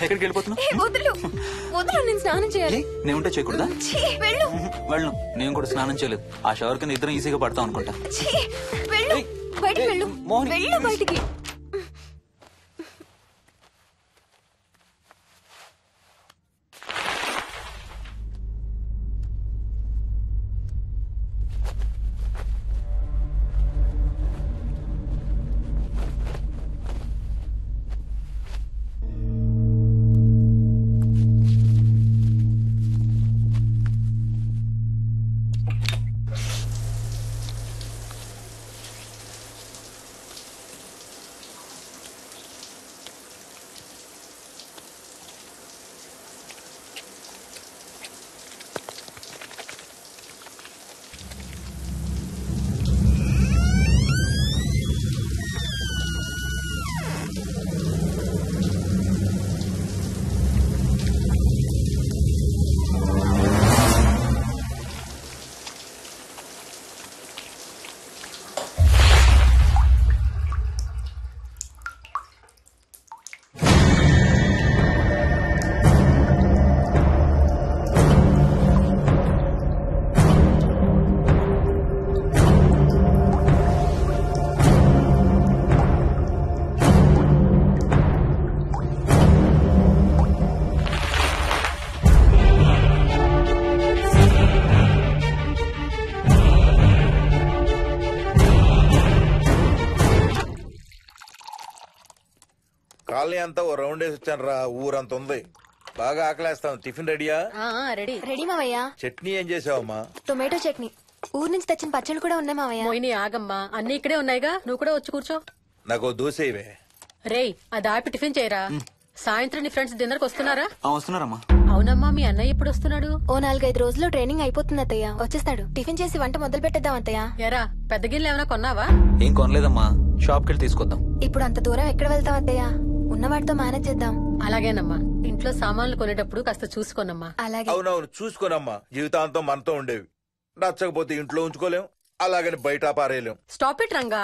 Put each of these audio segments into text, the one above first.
ఎక్కడికి వెళ్ళిపోతున్నావు ఏ, వదులు వదులు నేను స్నానం చేయాలి ఏ, నేను ఉంటే చేయకూడదా ఛీ, వెళ్ళు వెళ్ళు నేను కూడా స్నానం చేయలేదు ఆ షవర్ కింద ఇద్దరం ఈజీగా పడతాం అనుకుంటా ఛీ, వెళ్ళు ఏయ్, బయటికి ఏయ్, వెళ్ళు మోహిని, వెళ్ళు బయటికి కాలనీ అంతా ఓ రౌండ్ వేసి వచ్చాను రా ఊరంత ఉంది బాగా ఆకలేస్తాం టిఫిన్ రెడీయా రెడీ రెడీ మావయ్య చట్నీ ఏం చేసావమ్మా టొమాటో చట్నీ ఊరు నుంచి తెచ్చిన పచ్చళ్ళు కూడా ఉన్నాయి మావయ్య మోయిని ఆగమ్మా అన్ని ఇక్కడే ఉన్నాయిగా నువ్వు కూడా వచ్చి కూర్చో నాకు ఓ దోశ ఇవే రేయ్ అది ఆపి టిఫిన్ చేయరా సాయంత్రం నీ ఫ్రెండ్స్ డిన్నర్ కి వస్తున్నారా ఆ, వస్తున్నారమ్మా అవునమ్మా మీ అన్నయ్య ఎప్పుడు వస్తున్నాడు ఓ నాలుగైదు రోజుల్లో ట్రైనింగ్ అయిపోతుంది అత్తయ్య వచ్చేస్తాడు టిఫిన్ చేసి వంట మొదలు పెట్టేద్దాం అత్తయ్య ఎరా పెద్ద గిన్నెలు ఏమైనా కొన్నావా ఏం కొనలేదమ్మా షాప్కి వెళ్ళి తీసుకొద్దాం ఇప్పుడు అంత దూరం ఎక్కడ వెళ్తాం అత్తయ్య ఉన్న వాటితో మేనేజ్ చేద్దాం అలాగేనమ్మా ఇంట్లో సామాన్లు కొనేటప్పుడు కాస్త చూసుకోనమ్మా అలాగే అవునవును చూసుకోనమ్మా జీవితాంతం మనతో ఉండేవి నచ్చకపోతే ఇంట్లో ఉంచుకోలేం అలాగని బయట పారేయలేం స్టాప్ ఇట్ రంగా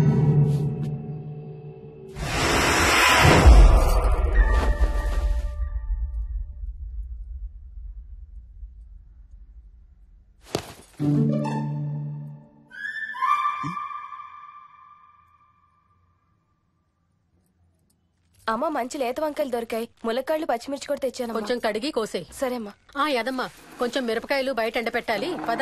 అమ్మ మంచి లేత వంకాయలు దొరికాయి ములక్కాళ్ళు పచ్చిమిర్చి కూడా తెచ్చాను కొంచెం కడిగి కోసేయ్ సరేమ్మా ఆ యదమ్మా కొంచెం మిరపకాయలు బయట ఎండపెట్టాలి పద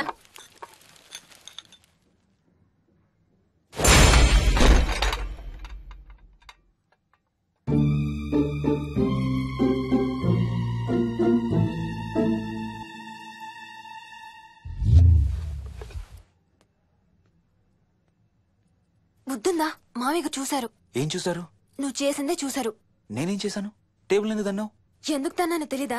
బుద్ధుందా మామయ్యకు చూశారు ఏం చూసారు నువ్వు చేసిందే చూశారు నేనేం చేశాను టేబుల్ ఎందుకు దన్నావు ఎందుకు తన్నాను తెలీదా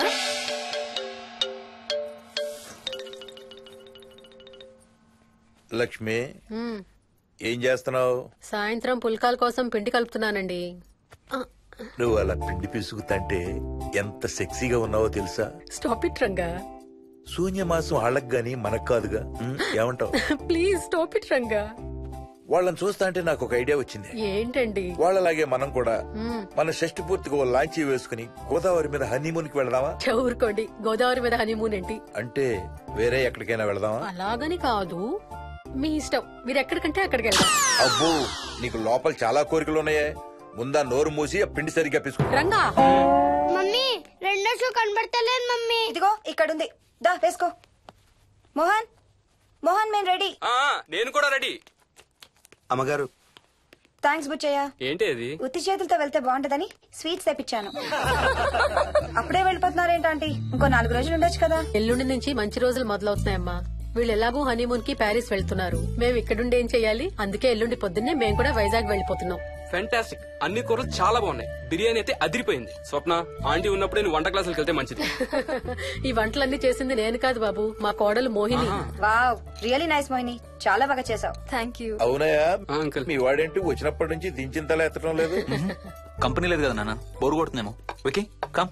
లక్ష్మి ఉమ్, ఏం చేస్తున్నావు సాయంత్రం పుల్కాల కోసం పిండి కలుపుతున్నానండి ఆ, నువ్వు అలా పిండి పిసుకుతంటే ఎంత సెక్సీగా ఉన్నావో తెలుసా స్టాప్ ఇట్ రంగా శూన్యమాసం వాళ్ళకి గాని మనకు కాదుగా ఉం? ఏమంటావు ప్లీజ్ స్టాప్ ఇట్ రంగా వాళ్ళని చూస్తా అంటే నాకు ఒక ఐడియా వచ్చింది ఏంటండి వాళ్ళలాగే మనం కూడా మ్మ్. మన షష్టి పూర్తిగా ఓ లాంచీ వేసుకుని గోదావరి మీద హనీమూన్ కి వెళదామా చౌరుకోండి గోదావరి మీద హనీమూన్ ఏంటి అంటే వేరే ఎక్కడికైనా వెళదామా అలాగని కాదు మీ ఇష్టం మీరు ఎక్కడికంటే అక్కడికి వెళ్దాం అబ్బో నీకు లోపల చాలా కోరికలు ఉన్నాయే ముందా నోరు మూసి ఆ పిండి సరిగ్గా పిసుకు రంగా మమ్మీ రెండో షూ కనబడతలేదు మమ్మీ ఇదిగో ఇక్కడుంది దా వేసుకో మోహన్ మోహన్ మేము రెడీ నేను కూడా రెడీ అమ్మగారు థ్యాంక్స్ బుచ్చయ్య ఏంటి అది ఉత్తి చేతులతో వెళ్తే బాగుంటదని స్వీట్స్ తెప్పించాను అప్పుడే వెళ్ళిపోతున్నారేంటంటీ ఇంకో నాలుగు రోజులు ఉండొచ్చు కదా ఎల్లుండి నుంచి మంచి రోజులు మొదలవుతున్నాయమ్మా వీళ్ళు ఎలాగూ హనీమూన్ కి ప్యారిస్ వెళ్తున్నారు మేము ఇక్కడుండి ఏం చెయ్యాలి అందుకే ఎల్లుండి పొద్దున్నే మేము కూడా వైజాగ్ వెళ్ళిపోతున్నాం ఫెంటాస్టిక్ అన్ని కూరలు చాలా బాగున్నాయి బిర్యానీ అయితే అదిరిపోయింది స్వప్న ఆంటీ ఉన్నప్పుడే నువ్వు వంట క్లాసులకు వెళ్తే మంచిది ఈ వంటలన్నీ చేసింది నేను కాదు బాబు మా కోడలు Mohini wow really nice Mohini చాలా బాగా చేసావు థ్యాంక్ యూ అవునయా ఆ, అంకుల్ మీ వాడేంటి వచ్చినప్పటి నుంచి దించిన తల ఎత్తడం లేదు కంపెనీ లేదు కదా నాన్న బోరు కొడుతుందేమో ఓకే కమ్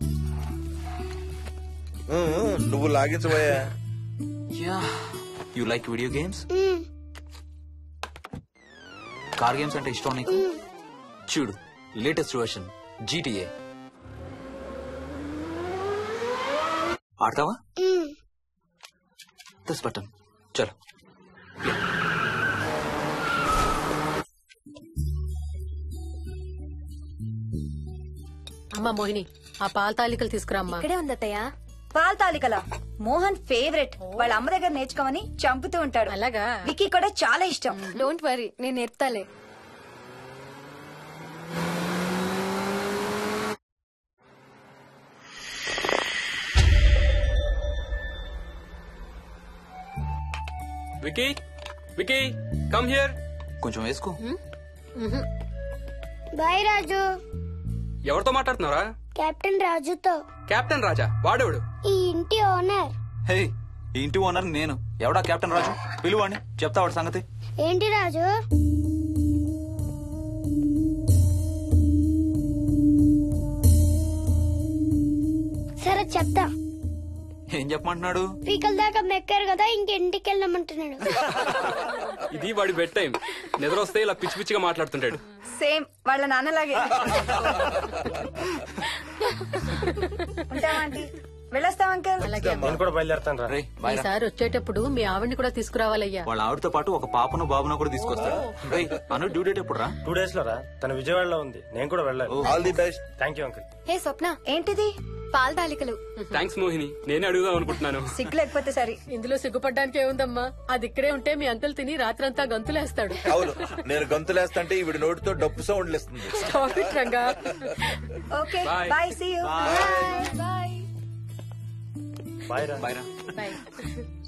ఉం, ఉం, నువ్వు లాగించబోయా yeah you like video games car games అంటే ఇష్టం నీకు చూడు లేటెస్ట్ వర్షన్ జీటీఏ ఆడతావా మ్మ్. తెస్ పట్టం చలో అమ్మా మోహిని ఆ పాల తాలికలు తీసుకురామ్మా ఇక్కడే ఉంది అత్తయ్య పాల్ తాలికల మోహన్ ఫేవరెట్ వాళ్ళ అమ్మ దగ్గర నేర్చుకోమని చంపుతూ ఉంటాడు అలాగా విక్కీ కూడా చాలా ఇష్టం డోంట్ వరీ నేను నేర్పుతాలే వికీ వికీ కమ్ హియర్ కొంచెం వేసుకో బాయ్ రాజు ఎవరితో మాట్లాడుతున్నారా కెప్టెన్ రాజుతో కెప్టెన్ రాజా వాడేవాడు ఈ ఇంటి ఓనర్ హే ఈ ఇంటి ఓనర్ నేను ఎవడా కెప్టెన్ రాజు పిలువాడిని చెప్తా వాడి సంగతి ఏంటి రాజు సరే చెప్తా ఏం చెప్పమంటున్నాడు పీకల దాకా మెక్కారు కదా ఇంకింటికి వెళ్ళమంటున్నాడు ఇది వాడి బెడ్ టైం నిద్ర వస్తే ఇలా పిచ్చి పిచ్చిగా మాట్లాడుతుంటాడు సేమ్ వాళ్ళ నాన్నలాగే ఉంటావా ఆంటీ వెళ్ళొస్తాం అంకుల్ అలాగే అమ్మా. నేను కూడా బయలుదేరుతాను రా రే బాయ్ రా. ఈసారి వచ్చేటప్పుడు మీ ఆవిడ్ని కూడా తీసుకురావాలయ్యా వాళ్ళ ఆవిడతో పాటు ఒక పాపను బాబును కూడా తీసుకొస్తాడు రేయ్ అను డ్యూ డేట్ ఎప్పుడు రా టూ డేస్ లో రా తన విజయవాడలో ఉంది నేను కూడా వెళ్ళాలి all the best thank you uncle hey Swapna ఏంటిది పాల తాలికలు థ్యాంక్స్ మోహిని నేనే అడుగుదాం అనుకుంటున్నాను సిగ్గు లేకపోతే సరే ఇందులో సిగ్గుపడ్డానికి ఏముందమ్మా అది ఇక్కడే ఉంటే మీ అంకుల్ తిని రాత్రంతా గంతులేస్తాడు అవును నేను గంతులేస్తంటే ఈవిడ నోటితో డప్పు సౌండ్లు ఇస్తుంది Stop it, Ranga okay Bye. Bye see you bye bye రా బాయ్ రా Bye.